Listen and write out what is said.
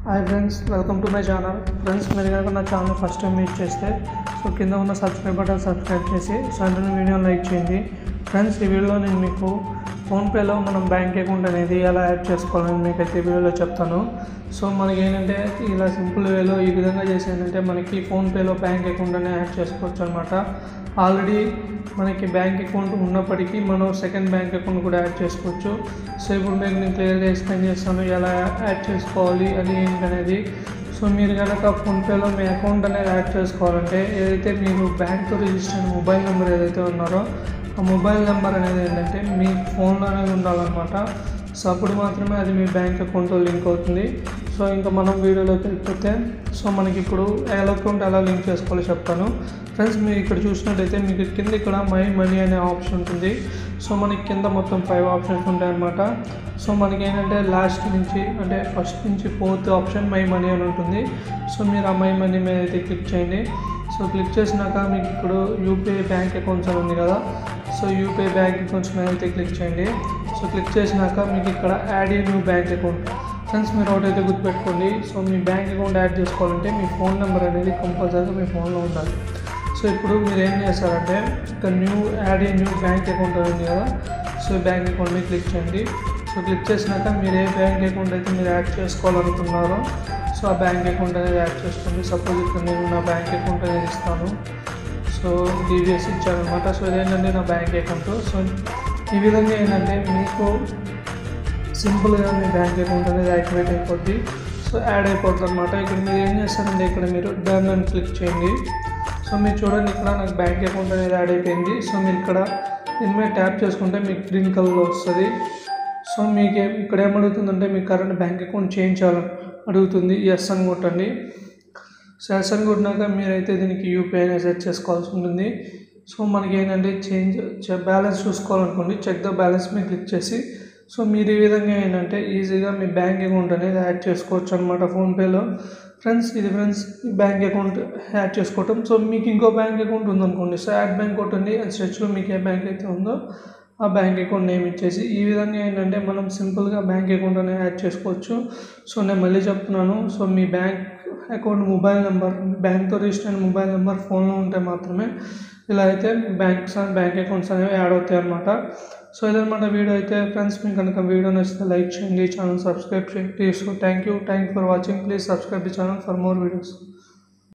hi friends welcome to my channel friends మీరు కనుక నా ఛానల్ ఫస్ట్ టైం మీట్ చేస్తే సో కింద ఉన్న సబ్స్క్రైబ్ బటన్ సబ్స్క్రైబ్ చేసి సో వెంటనే వీడియోని లైక్ చేయండి ఫ్రెండ్స్ ఈ వీడియోలో నేను మీకు ఫోన్పేలో మనం బ్యాంక్ అకౌంట్ అనేది ఎలా యాడ్ చేసుకోవాలని మీకు అయితే ఈ వీడియోలో చెప్తాను సో మనకి ఏంటంటే ఇలా సింపుల్ వేలో ఈ విధంగా చేసి ఏంటంటే మనకి ఫోన్పేలో బ్యాంక్ అకౌంట్ అనేది యాడ్ చేసుకోవచ్చు అనమాట ఆల్రెడీ మనకి బ్యాంక్ అకౌంట్ ఉన్నప్పటికీ మనం సెకండ్ బ్యాంక్ అకౌంట్ కూడా యాడ్ చేసుకోవచ్చు సో ఇప్పుడు మీకు నేను క్లియర్గా ఎక్స్ప్లెయిన్ చేస్తాను ఎలా యాడ్ చేసుకోవాలి అది ఏంటనేది సో మీరు కనుక ఫోన్పేలో మీ అకౌంట్ అనేది యాడ్ చేసుకోవాలంటే ఏదైతే మీరు బ్యాంక్తో రిజిస్టర్ అయిన మొబైల్ నెంబర్ ఏదైతే ఉన్నారో ఆ మొబైల్ నెంబర్ అనేది ఏంటంటే మీ ఫోన్లో అనేది ఉండాలన్నమాట సో అప్పుడు మాత్రమే అది మీ బ్యాంక్ అకౌంట్తో లింక్ అవుతుంది సో ఇంకా మనం వీడియోలోకి వెళ్ళిపోతే సో మనకి ఇప్పుడు ఎలా అకౌంట్ ఎలా లింక్ చేసుకోవాలో చెప్తాను ఫ్రెండ్స్ మీరు ఇక్కడ చూసినట్టయితే మీకు కింద ఇక్కడ మై మనీ అనే ఆప్షన్ ఉంటుంది సో మనకి కింద మొత్తం ఫైవ్ ఆప్షన్స్ ఉంటాయి అన్నమాట సో మనకి ఏంటంటే లాస్ట్ నుంచి అంటే ఫస్ట్ నుంచి ఫోర్త్ ఆప్షన్ మై మనీ అని ఉంటుంది సో మీరు ఆ మై మనీ మీద అయితే క్లిక్ చేయండి సో క్లిక్ చేసినాక మీకు ఇప్పుడు యూపీఐ బ్యాంక్ అకౌంట్స్ అని ఉంది కదా సో యూపీఐ బ్యాంక్ అకౌంట్స్ మీద అయితే క్లిక్ చేయండి సో క్లిక్ చేసినాక మీకు ఇక్కడ add a new bank account friends మీరు ఒకటైతే గుర్తుపెట్టుకోండి సో మీ బ్యాంక్ అకౌంట్ యాడ్ చేసుకోవాలంటే మీ ఫోన్ నెంబర్ అనేది కంపల్సరీగా మీ ఫోన్లో ఉండాలి సో ఇప్పుడు మీరు ఏం చేస్తారంటే ఇక్కడ new add a new bank account అని ఉంది కదా సో ఈ బ్యాంక్ అకౌంట్ మీద క్లిక్ చేయండి సో క్లిక్ చేసినాక మీరు ఏ బ్యాంక్ అకౌంట్ అయితే మీరు యాడ్ చేసుకోవాలనుకున్నారో సో ఆ బ్యాంక్ అకౌంట్ అనేది యాడ్ చేసుకోండి సపోజ్ ఇక్కడ నేను నా బ్యాంక్ అకౌంట్ అనేది ఇస్తాను సో డీబీఎస్ ఇచ్చానమాట సో ఇదేంటంటే నా బ్యాంక్ అకౌంట్ సో ఈ విధంగా ఏంటంటే మీకు సింపుల్గా మీ బ్యాంక్ అకౌంట్ అనేది యాక్టివేట్ అయిపోద్ది సో యాడ్ అయిపోతుంది అనమాట ఇక్కడ మీరు ఏం చేస్తారంటే ఇక్కడ మీరు డన్ అని క్లిక్ చేయండి సో మీరు చూడండి ఇక్కడ నాకు బ్యాంక్ అకౌంట్ అనేది యాడ్ అయిపోయింది సో మీరు ఇక్కడ దీని మీద ట్యాప్ చేసుకుంటే మీకు గ్రీన్ కలర్లో వస్తుంది సో మీకు ఏం- ఇక్కడ ఏమడుగుతుందంటే మీ కరెంట్ బ్యాంక్ అకౌంట్ చేంజ్ చేయాలని అడుగుతుంది ఎస్ అని కొట్టండి సో ఎస్ అని కొట్టినాక మీరైతే దీనికి యూపీఐ అనేది సెట్ చేసుకోవాల్సి ఉంటుంది సో మనకి ఏంటంటే చేంజ్ బ్యాలెన్స్ చూసుకోవాలనుకోండి చెక్ ద బ్యాలెన్స్ మీద క్లిక్ చేసి సో మీరు ఈ విధంగా ఏంటంటే ఈజీగా మీ బ్యాంక్ అకౌంట్ అనేది యాడ్ చేసుకోవచ్చు అనమాట ఫోన్పేలో ఫ్రెండ్స్ ఇది ఫ్రెండ్స్ ఈ బ్యాంక్ అకౌంట్ యాడ్ చేసుకోవటం సో మీకు ఇంకో బ్యాంక్ అకౌంట్ ఉందనుకోండి సో యాడ్ బ్యాంక్ కొట్టండి అండ్ స్ట్రెచ్లో మీకు ఏ బ్యాంక్ అయితే ఉందో ఆ బ్యాంక్ అకౌంట్ నేమ్ ఇచ్చేసి ఈ విధంగా ఏంటంటే మనం సింపుల్గా బ్యాంక్ అకౌంట్ అనేది యాడ్ చేసుకోవచ్చు సో నేను మళ్ళీ చెప్తున్నాను సో మీ బ్యాంక్ అకౌంట్ మొబైల్ నెంబర్ బ్యాంక్తో రిజిస్టర్ అయిన మొబైల్ నెంబర్ ఫోన్లో ఉంటే మాత్రమే ఇలా అయితే బ్యాంక్స్ బ్యాంక్ అకౌంట్స్ అనేవి యాడ్ అవుతాయి అన్నమాట సో ఇదన్నమాట వీడియో అయితే ఫ్రెండ్స్ మీకు కనుక వీడియో నచ్చితే లైక్ చేయండి ఛానల్ సబ్స్క్రైబ్ చేయండి so thank you thank for watching please subscribe the channel for more videos